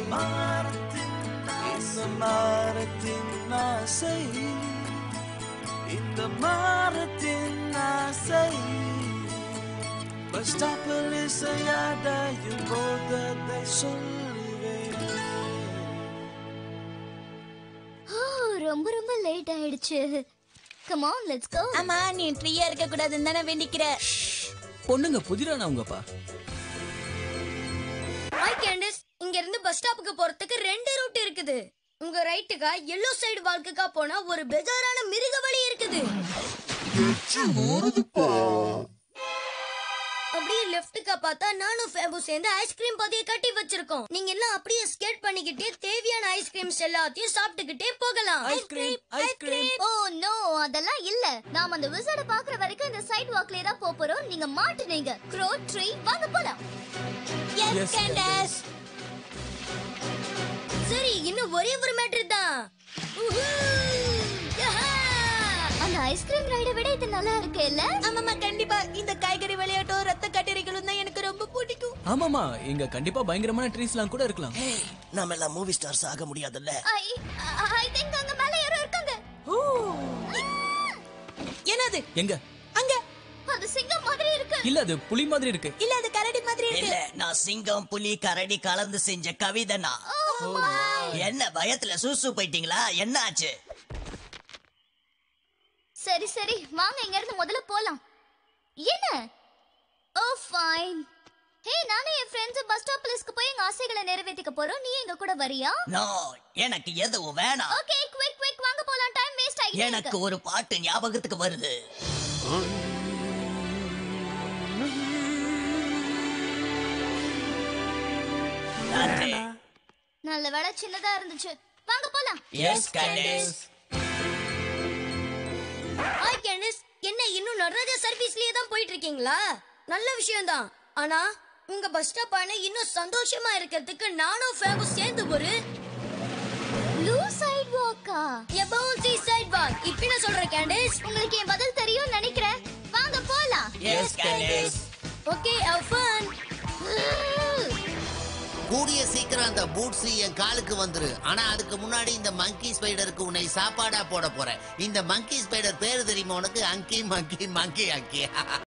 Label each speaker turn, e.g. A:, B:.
A: மாரத்தின் இந்த மாரத்தின் ஆசை இந்த மாரத்தின் ஆசை பஸ் ஸ்டாப்பில் இசையாடையும் போததை சொல்லுவேன்
B: ஓ ரொம்ப ரொம்ப லேட் ஆயிடுச்சு கம் ஆன் லெட்ஸ் கோ
C: ஆமா நீ ஃப்ரீயா இருக்க கூடாதுன்னு தானே வேண்டிக்கிற
D: பொண்ணுங்க புதிரானவங்கப்பா
E: ஹாய் கேண்டிஸ் இங்க இருந்து பஸ் ஸ்டாப்புக்கு போறதுக்கு ரெண்டு ரூட் இருக்குது உங்க ரைட்டுக்கா எல்லோ சைடு வால்க்குக்கா போனா ஒரு பெஜாரான மிருக வழி இருக்குது அப்படியே லெஃப்ட்டுக்கா பார்த்தா நானும் ஃபேபு சேர்ந்து ஐஸ்கிரீம் பாதையை கட்டி வச்சிருக்கோம் நீங்க எல்லாம் அப்படியே ஸ்கேட் பண்ணிக்கிட்டே தேவையான ஐஸ்கிரீம்ஸ் எல்லாத்தையும் சாப்பிட்டுக்கிட்டே போகலாம்
D: ஐஸ்கிரீம் ஐஸ்கிரீம்
B: ஓ நோ அதெல்லாம் இல்ல நாம அந்த விசட பாக்குற வரைக்கும் இந்த சைடு வாக்லயே தான் போப் போறோம் நீங்க மாட்டுனீங்க க்ரோ ட்ரீ வாங்க போலாம்
D: Yes,
C: கேண்டஸ்
E: சரி இன்னும் ஒரே ஒரு மேட்ரு தான் உஹூ! யஹா!
B: அந்த ஐஸ்கிரீம் ரைடை விட இது நல்லா இருக்கு இல்ல
C: ஆமாமா கண்டிப்பா இந்த காய்கறி விளையாட்டும் ரத்த கட்டரிகளும் தான் எனக்கு ரொம்ப பிடிக்கும்
D: ஆமாமா இங்க கண்டிப்பா பயங்கரமான ட்ரீஸ்லாம் கூட இருக்கலாம்
F: நாம எல்லாம் மூவி ஸ்டார்ஸ் ஆக முடியாதுல்ல
B: ஐ ஐ திங்க் அங்க மேல யாரோ இருக்காங்க
C: என்னது
D: எங்க
C: அங்க
B: அது சிங்கம் மாதிரி இருக்கு
D: இல்ல அது புலி மாதிரி இருக்கு
C: இல்ல அது கரடி மாதிரி
F: இல்ல
C: இருக்கு
F: நான் சிங்கம் புலி கரடி கலந்து செஞ்ச கவிதை நான் என்ன பயத்துல சூசு போயிட்டீங்களா என்ன ஆச்சு
B: சரி சரி வாங்க இங்க இருந்து முதல்ல போலாம் என்ன ஓ ஃபைன் ஹே நானும் என் ஃப்ரெண்ட்ஸ் பஸ் ஸ்டாப் பிளேஸ்க்கு போய் எங்க ஆசைகளை நிறைவேற்றிக்க போறோம் நீ எங்க கூட வரியா
F: நோ எனக்கு எதுவும் வேணாம்
B: ஓகே குவிக் குவிக் வாங்க போலாம் டைம் வேஸ்ட் ஆகிட்டே
F: எனக்கு
B: இருக்கு
F: ஒரு பாட்டு ஞாபகத்துக்கு வருது நன்றி
B: நல்ல வேலை சின்னதா இருந்துச்சு வாங்க போலாம்
F: எஸ் கண்டேஸ்
E: ஹாய் கேண்டிஸ் என்ன இன்னும் நடராஜா சர்வீஸ்லயே தான் போயிட்டு இருக்கீங்களா நல்ல விஷயம் தான் ஆனா உங்க பஸ் ஸ்டாப் ஆன இன்னும் சந்தோஷமா இருக்கிறதுக்கு நானும் ஃபேபு சேர்ந்து ஒரு
B: ப்ளூ சைடு வாக்கா
E: எபவுசி சைட் வாக் இப்ப என்ன சொல்ற கேண்டிஸ்
B: உங்களுக்கு என் பதில் தெரியும் நினைக்கிறேன் வாங்க போலாம்
F: எஸ் கண்டேஸ்
E: ஓகே ஹவ் ஃபன்
G: கூடிய சீக்கிரம் அந்த பூட்ஸ் என் காலுக்கு வந்துரு ஆனா அதுக்கு முன்னாடி இந்த மங்கி ஸ்பைடருக்கு உன்னை சாப்பாடா போட போறேன் இந்த மங்கி ஸ்பைடர் பேரு தெரியுமா உனக்கு அங்கி மங்கி மங்கி அங்கி